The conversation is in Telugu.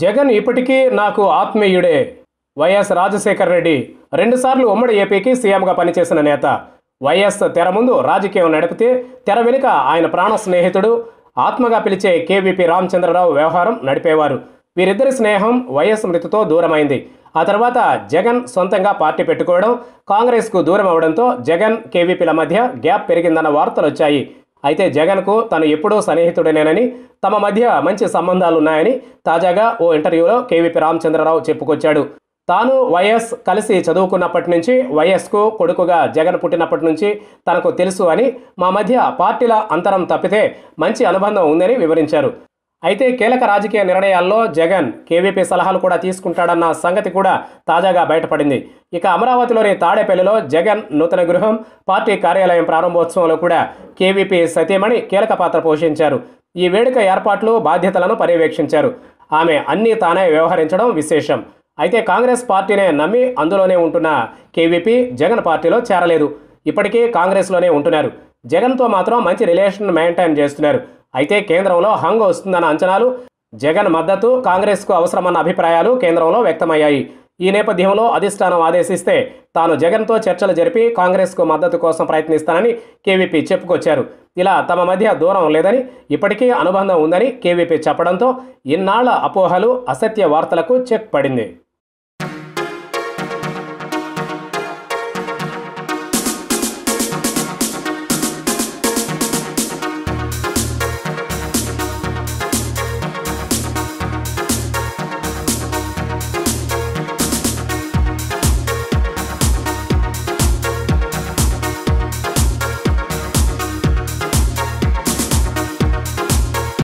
జగన్ ఇప్పటికీ నాకు ఆత్మీయుడే వైఎస్ రాజశేఖర్ రెడ్డి రెండుసార్లు ఉమ్మడి ఏపీకి సీఎంగా పనిచేసిన నేత వైఎస్ తెర ముందు రాజకీయం నడిపితే తెర వెనుక ఆయన ప్రాణ స్నేహితుడు ఆత్మగా పిలిచే కేవీపీ రామచంద్రరావు వ్యవహారం నడిపేవారు వీరిద్దరి స్నేహం వైఎస్ మృతితో దూరమైంది ఆ తర్వాత జగన్ సొంతంగా పార్టీ పెట్టుకోవడం కాంగ్రెస్కు దూరం అవడంతో జగన్ కేవీపీల మధ్య గ్యాప్ పెరిగిందన్న వార్తలు వచ్చాయి అయితే జగన్కు తను ఎప్పుడూ సన్నిహితుడినేనని తమ మధ్య మంచి సంబంధాలున్నాయని తాజాగా ఓ ఇంటర్వ్యూలో కేవీపీ రామచంద్రరావు చెప్పుకొచ్చాడు తాను వైఎస్ కలిసి చదువుకున్నప్పటి నుంచి వైఎస్కు కొడుకుగా జగన్ పుట్టినప్పటి నుంచి తనకు తెలుసు అని మా మధ్య పార్టీల అంతరం తప్పితే మంచి అనుబంధం ఉందని వివరించారు అయితే కీలక రాజకీయ నిర్ణయాల్లో జగన్ కేవీపీ సలహాలు కూడా తీసుకుంటాడన్న సంగతి కూడా తాజాగా బయటపడింది ఇక అమరావతిలోని తాడేపల్లిలో జగన్ నూతన గృహం పార్టీ కార్యాలయం ప్రారంభోత్సవంలో కూడా కేవీపీ సతీమణి కీలక పాత్ర పోషించారు ఈ వేడుక ఏర్పాట్లు బాధ్యతలను పర్యవేక్షించారు ఆమె అన్నీ తానే వ్యవహరించడం విశేషం అయితే కాంగ్రెస్ పార్టీనే నమ్మి అందులోనే ఉంటున్న కేవీపీ జగన్ పార్టీలో చేరలేదు ఇప్పటికీ కాంగ్రెస్లోనే ఉంటున్నారు జగన్తో మాత్రం మంచి రిలేషన్ మెయింటైన్ చేస్తున్నారు అయితే కేంద్రంలో హంగ్ వస్తుందన్న అంచనాలు జగన్ మద్దతు కాంగ్రెస్కు అవసరమన్న అభిప్రాయాలు కేంద్రంలో వ్యక్తమయ్యాయి ఈ నేపథ్యంలో అధిష్టానం ఆదేశిస్తే తాను జగన్తో చర్చలు జరిపి కాంగ్రెస్కు మద్దతు కోసం ప్రయత్నిస్తానని కేవీపీ చెప్పుకొచ్చారు ఇలా తమ మధ్య దూరం లేదని ఇప్పటికీ అనుబంధం ఉందని కేవీపీ చెప్పడంతో ఇన్నాళ్ల అపోహలు అసత్య వార్తలకు చెక్ పడింది